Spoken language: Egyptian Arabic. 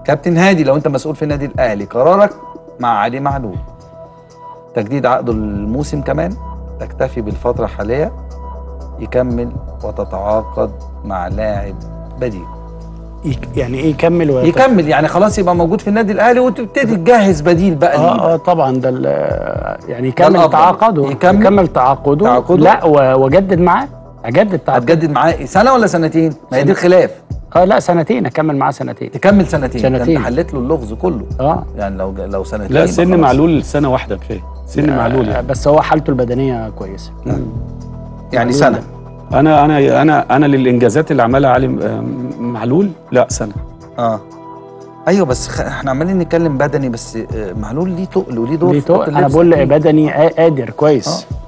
كابتن هادي لو انت مسؤول في النادي الاهلي قرارك مع علي معلول تجديد عقده الموسم كمان تكتفي بالفتره الحاليه يكمل وتتعاقد مع لاعب بديل يك- يعني ايه يكمل ويت- يكمل يعني خلاص يبقى موجود في النادي الاهلي وتبتدي تجهز بديل بقى ليه اه بقى. اه طبعا ده ال- يعني يكمل الأفضل. تعاقده يكمل- يكمل تعاقده تعاقده. لا و- واجدد معاه اجدد تعاقده هتجدد معاه سنه ولا سنتين؟ ما هي دي سنة. الخلاف اه لا سنتين اكمل معاه سنتين تكمل سنتين ده سنتين. انت حليت له اللغز كله اه يعني لو لو سنتين لا يبقى سن خلاص. معلول سنه واحده كفايه سن معلول آه، يعني. بس هو حالته البدنيه كويسه يعني معلول سنه ده. انا انا انا انا للانجازات اللي عملها علي آه، معلول لا سنه اه ايوه بس خ... احنا عمالين نتكلم بدني بس آه، معلول ليه تقل وليه دور ليه في خط تقل؟ انا اللبس بقول أكيد. بدني قا- قادر كويس آه.